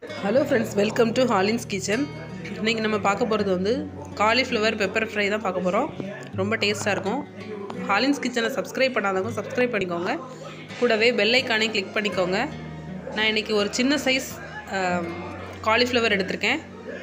hello friends welcome to Hollins kitchen இன்றைக்கி நம்ம பார்க்க போகிறது வந்து காலிஃப்ளவர் பெப்பர் ஃப்ரை தான் பார்க்க போகிறோம் ரொம்ப டேஸ்ட்டாக இருக்கும் ஹாலின்ஸ் கிச்சனை சப்ஸ்கிரைப் பண்ணாதவங்க சப்ஸ்கிரைப் பண்ணிக்கோங்க கூடவே பெல் ஐக்கானையும் கிளிக் பண்ணிக்கோங்க நான் இன்றைக்கி ஒரு சின்ன சைஸ் காலிஃப்ளவர் எடுத்திருக்கேன்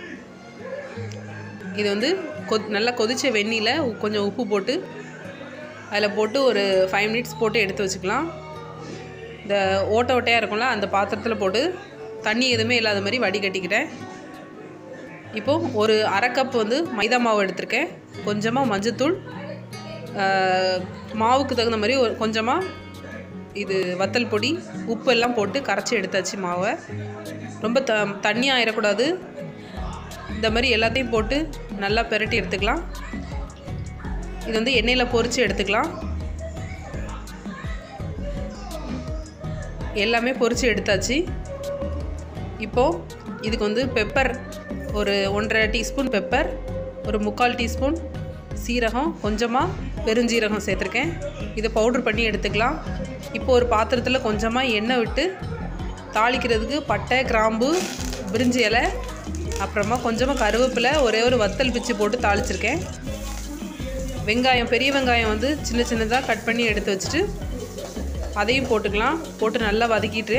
இது வந்து கொ நல்லா கொதிச்ச வெந்நியில் கொஞ்சம் உப்பு போட்டு அதில் போட்டு ஒரு ஃபைவ் மினிட்ஸ் போட்டு எடுத்து வச்சுக்கலாம் இந்த ஓட்டை ஓட்டையாக இருக்கும்ல அந்த பாத்திரத்தில் போட்டு தண்ணி எதுவுமே இல்லாத மாதிரி வடிகட்டிக்கிட்டேன் இப்போது ஒரு அரை கப் வந்து மைதா மாவு எடுத்திருக்கேன் கொஞ்சமாக மஞ்சத்தூள் ஆஹ், மாவுக்கு தகுந்த மாதிரி ஒரு கொஞ்சமாக இது வத்தல் பொடி உப்பு எல்லாம் போட்டு கரைச்சி எடுத்தாச்சு மாவை ரொம்ப த தண்ணி ஆயிடக்கூடாது இந்த மாதிரி எல்லாத்தையும் போட்டு நல்லா பெரட்டி எடுத்துக்கலாம் இது வந்து எண்ணெயில் பொரித்து எடுத்துக்கலாம் எல்லாமே பொரித்து எடுத்தாச்சு இப்போது இதுக்கு வந்து பெப்பர் ஒரு ஒன்றரை டீஸ்பூன் பெப்பர் ஒரு முக்கால் டீஸ்பூன் சீரகம் கொஞ்சமாக பெருஞ்சீரகம் சேர்த்துருக்கேன் இதை பவுட்ரு பண்ணி எடுத்துக்கலாம் இப்போ ஒரு பாத்திரத்தில் கொஞ்சமாக எண்ணெய் விட்டு தாளிக்கிறதுக்கு பட்டை கிராம்பு பிரிஞ்சி இலை அப்புறமா கொஞ்சமாக கருவேப்பிலை ஒரே ஒரு வத்தல் பிச்சு போட்டு தாளிச்சிருக்கேன் வெங்காயம் பெரிய வெங்காயம் வந்து சின்ன சின்னதாக கட் பண்ணி எடுத்து வச்சுட்டு அதையும் போட்டுக்கலாம் போட்டு நல்லா வதக்கிட்டு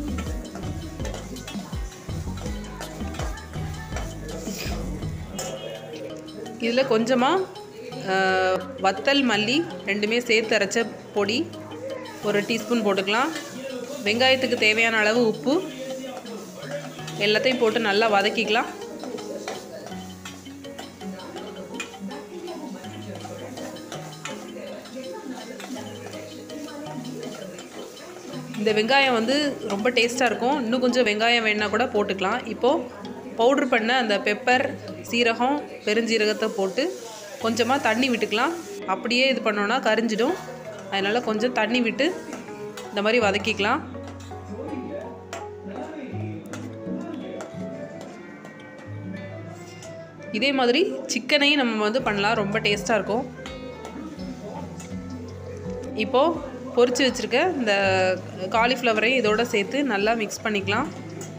இதில் கொஞ்சமாக வத்தல் மல்லி ரெண்டுமே சேர்த்து அரைச்ச பொடி ஒரு டீஸ்பூன் போட்டுக்கலாம் வெங்காயத்துக்கு தேவையான அளவு உப்பு எல்லாத்தையும் போட்டு நல்லா வதக்கிக்கலாம் இந்த வெங்காயம் வந்து ரொம்ப டேஸ்ட்டாக இருக்கும் இன்னும் கொஞ்சம் வெங்காயம் வேணா கூட போட்டுக்கலாம் இப்போது பவுட்ரு பண்ண அந்த பெப்பர் சீரகம் பெருஞ்சீரகத்தை போட்டு கொஞ்சமாக தண்ணி விட்டுக்கலாம் அப்படியே இது பண்ணோன்னா கரிஞ்சிடும் அதனால் கொஞ்சம் தண்ணி விட்டு இந்த மாதிரி வதக்கிக்கலாம் இதே மாதிரி சிக்கனையும் நம்ம வந்து பண்ணலாம் ரொம்ப டேஸ்ட்டாக இருக்கும் இப்போது பொரிச்சு வச்சுருக்க இந்த காலிஃப்ளவரையும் இதோட சேர்த்து நல்லா மிக்ஸ் பண்ணிக்கலாம்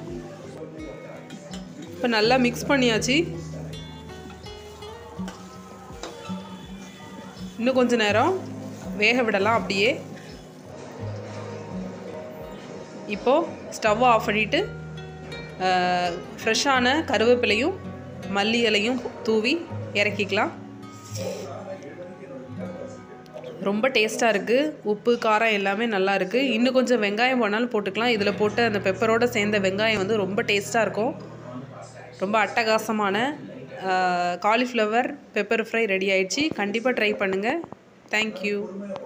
இப்போ நல்லா மிக்ஸ் பண்ணியாச்சு இன்னும் கொஞ்ச நேரம் வேக விடலாம் அப்படியே இப்போது ஸ்டவ் ஆஃப் பண்ணிவிட்டு ஃப்ரெஷ்ஷான கருவேப்பிலையும் மல்லி இலையும் தூவி இறக்கிக்கலாம் ரொம்ப டேஸ்ட்டாக இருக்குது உப்பு காரம் எல்லாமே நல்லா இருக்குது இன்னும் கொஞ்சம் வெங்காயம் போனாலும் போட்டுக்கலாம் இதில் போட்டு அந்த பெப்பரோடு சேர்ந்த வெங்காயம் வந்து ரொம்ப டேஸ்ட்டாக இருக்கும் ரொம்ப அட்டகாசமான காலிஃப்ளவர் பெப்பர் ஃப்ரை ரெடி ஆயிடுச்சு கண்டிப்பாக ட்ரை பண்ணுங்கள் தேங்க்யூ